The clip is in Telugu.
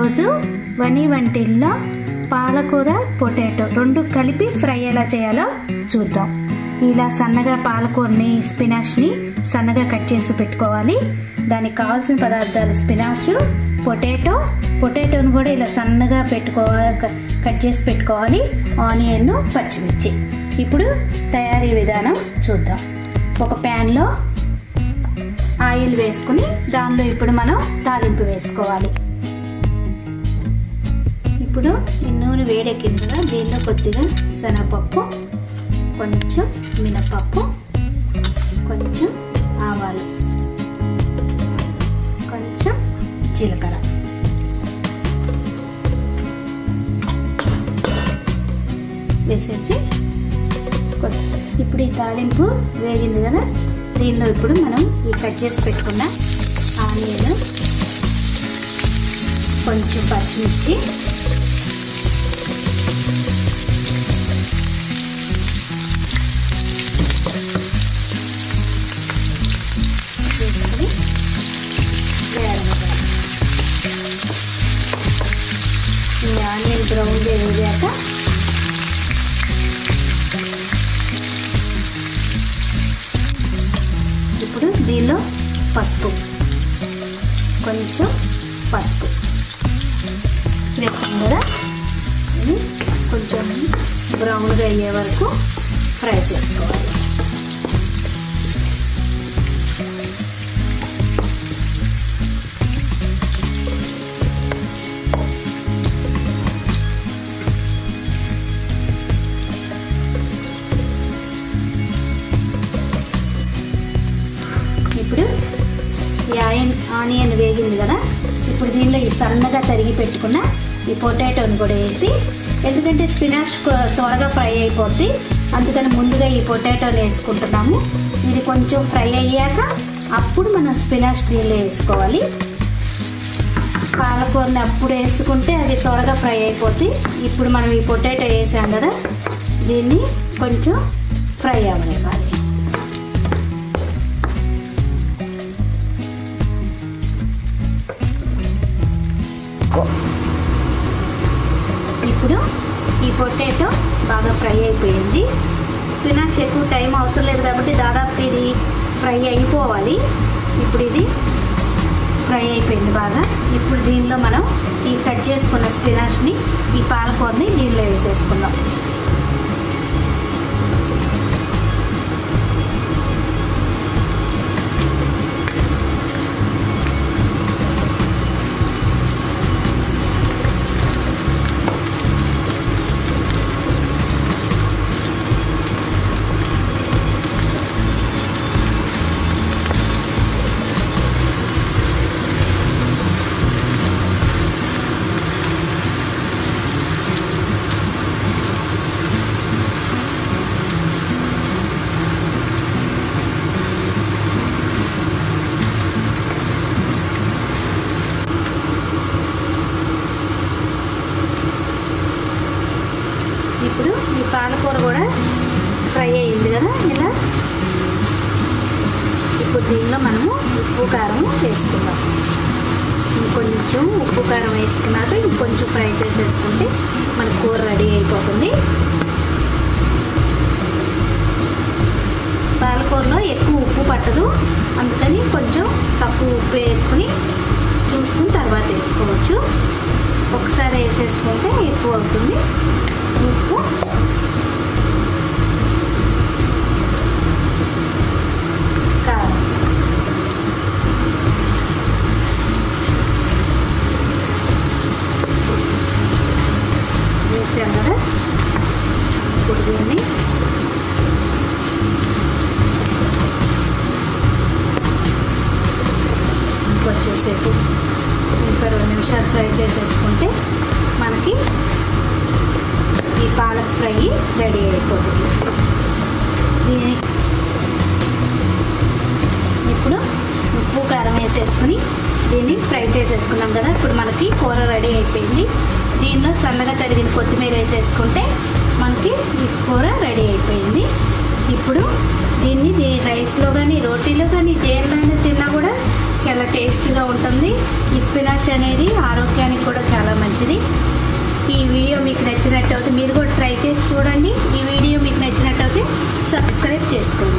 ఈరోజు వని వంటిల్లో పాలకూర పొటాటో రెండు కలిపి ఫ్రై ఎలా చేయాలో చూద్దాం ఇలా సన్నగా పాలకూరని స్పినాష్ని సన్నగా కట్ చేసి పెట్టుకోవాలి దానికి కావాల్సిన పదార్థాలు స్పినాష్ పొటాటో పొటాటోని కూడా ఇలా సన్నగా పెట్టుకోవాలి కట్ చేసి పెట్టుకోవాలి ఆనియన్ పచ్చిమిర్చి ఇప్పుడు తయారీ విధానం చూద్దాం ఒక ప్యాన్లో ఆయిల్ వేసుకుని దానిలో ఇప్పుడు మనం తాలింపు వేసుకోవాలి ఇప్పుడు ఈ నూనె వేడెక్కింది కదా దీనిలో కొద్దిగా శనగపప్పు కొంచెం మినపప్పు కొంచెం ఆవాలు కొంచెం జీలకర్ర వేసేసి ఇప్పుడు ఈ తాలింపు వేగింది కదా దీనిలో ఇప్పుడు మనం ఈ కట్ చేసి పెట్టుకున్న ఆనియన్ కొంచెం పచ్చిమిర్చి వేసుకొని వేయాలి ఈ ఆనియన్ బ్రౌన్ వేగాక ఇప్పుడు దీనిలో పసుపు కొంచెం పసుపు వేసాం కదా ఇది కొంచెం బ్రౌన్గా అయ్యే వరకు ఫ్రై చేసుకోవాలి ఇప్పుడు ఈ ఆయిన్ ఆనియన్ వేగింది కదా ఇప్పుడు దీనిలో ఈ సన్నగా తరిగి పెట్టుకున్న ఈ పొటాటోని కూడా వేసి ఎందుకంటే స్పినాచ్ త్వరగా ఫ్రై అయిపోద్ది అందుకని ముందుగా ఈ పొటాటోని వేసుకుంటున్నాము ఇది కొంచెం ఫ్రై అయ్యాక అప్పుడు మనం స్పినాచ్ దీనిలో వేసుకోవాలి పాలకూరని అప్పుడు వేసుకుంటే అది త్వరగా ఫ్రై అయిపోద్ది ఇప్పుడు మనం ఈ పొటాటో వేసాం కదా దీన్ని కొంచెం ఫ్రై అవ్వనివ్వాలి ఇప్పుడు ఈ పొటాటో బాగా ఫ్రై అయిపోయింది స్పినాష్ ఎక్కువ టైం అవసరం లేదు కాబట్టి దాదాపు ఇది ఫ్రై అయిపోవాలి ఇప్పుడు ఇది ఫ్రై అయిపోయింది బాగా ఇప్పుడు దీనిలో మనం ఈ కట్ చేసుకున్న స్పినాష్ని ఈ పాలకూరని దీనిలో వేసేసుకుందాం ఇప్పుడు ఈ పాలకూర కూడా ఫ్రై అయింది కదా ఇలా ఇప్పుడు దీనిలో మనము ఉప్పు కారం వేసుకుందాం ఇంకొంచెం ఉప్పు కారం వేసుకున్నాక ఇంకొంచెం ఫ్రై చేసేసుకుంటే మన కూర రెడీ అయిపోతుంది పాలకూరలో ఎక్కువ ఉప్పు పట్టదు అందుకని కొంచెం తక్కువ ఉప్పు వేసుకుని చూసుకుని తర్వాత వేసుకోవచ్చు ఒకసారి వేసేసుకుంటే ఎక్కువ అవుతుంది ఉప్పు కారం వేసాం కదా ఇప్పుడు దీన్ని ఇంకొచ్చేసేపు ఇంకా రెండు నిమిషాలు ఫ్రై చేసేసుకుంటే మనకి ఈ పాలక్ ఫ్రై రెడీ అయిపోతుంది దీని ఇప్పుడు ఉప్పు కారం వేసేసుకుని దీన్ని ఫ్రై చేసేసుకున్నాం కదా ఇప్పుడు మనకి కూర రెడీ అయిపోయింది దీనిలో సన్నగా తరిగిన కొత్తిమీర వేసేసుకుంటే మనకి ఈ కూర రెడీ అయిపోయింది ఇప్పుడు దీన్ని దీ- రైస్లో కానీ రోటీలో కానీ దేనిలో తిన్నా కూడా చాలా టేస్ట్గా ఉంటుంది ఈ స్పినాచ్ అనేది ఆరోగ్యానికి కూడా చాలా మంచిది ఈ వీడియో మీకు నచ్చినట్టయితే మీరు కూడా ట్రై చేసి చూడండి ఈ వీడియో మీకు నచ్చినట్టయితే సబ్స్క్రైబ్ చేసుకోండి